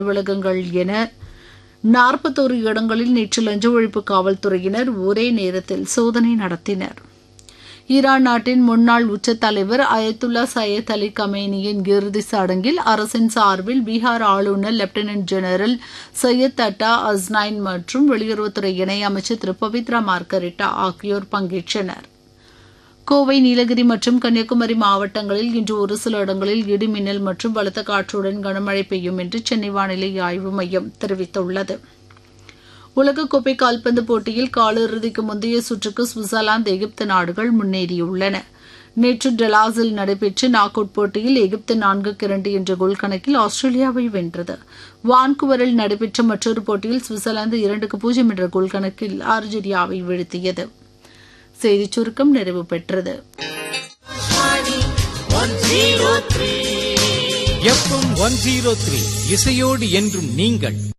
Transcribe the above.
அலுவலகங்கள் என நாற்பத்தோரு இடங்களில் நேற்று லஞ்ச ஒழிப்பு காவல்துறையினர் ஒரே நேரத்தில் சோதனை நடத்தினர் ஈரான் நாட்டின் முன்னாள் உச்ச தலைவர் அயத்துல்லா சையத் அலி கமேனியின் இறுதி சடங்கில் அரசின் சார்பில் பீகார் ஆளுநர் லெப்டினன்ட் ஜெனரல் சையத் அட்டா அஸ்னைன் மற்றும் வெளியுறவுத்துறை இணையமைச்சர் திரு பவித்ரா மார்கரிட்டா ஆகியோர் பங்கேற்றனர் கோவை நீலகிரி மற்றும் கன்னியாகுமரி மாவட்டங்களில் இன்று ஒரு சில இடங்களில் இடி மின்னல் மற்றும் பலத்த காற்றுடன் கனமழை பெய்யும் என்று சென்னை வானிலை ஆய்வு மையம் தெரிவித்துள்ளது உலகக்கோப்பை கால்பந்து போட்டியில் காலிறுதிக்கு முந்தைய சுற்றுக்கு சுவிட்சர்லாந்து எகிப்து நாடுகள் முன்னேறியுள்ளன நேற்று டெலாஸில் நடைபெற்ற நாக் அவுட் போட்டியில் எகிப்து நான்குக்கு இரண்டு என்ற கோல் கணக்கில் ஆஸ்திரேலியாவை வென்றது வான்குவரில் நடைபெற்ற மற்றொரு போட்டியில் சுவிட்சர்லாந்து இரண்டுக்கு பூஜ்ஜியம் என்ற கோல் கணக்கில் அர்ஜென்டினாவை வீழ்த்தியது செய்திச் சுருக்கம் நிறைவு பெற்றது எஃப்எம் ஒன் ஜீரோ த்ரீ இசையோடு என்றும் நீங்கள்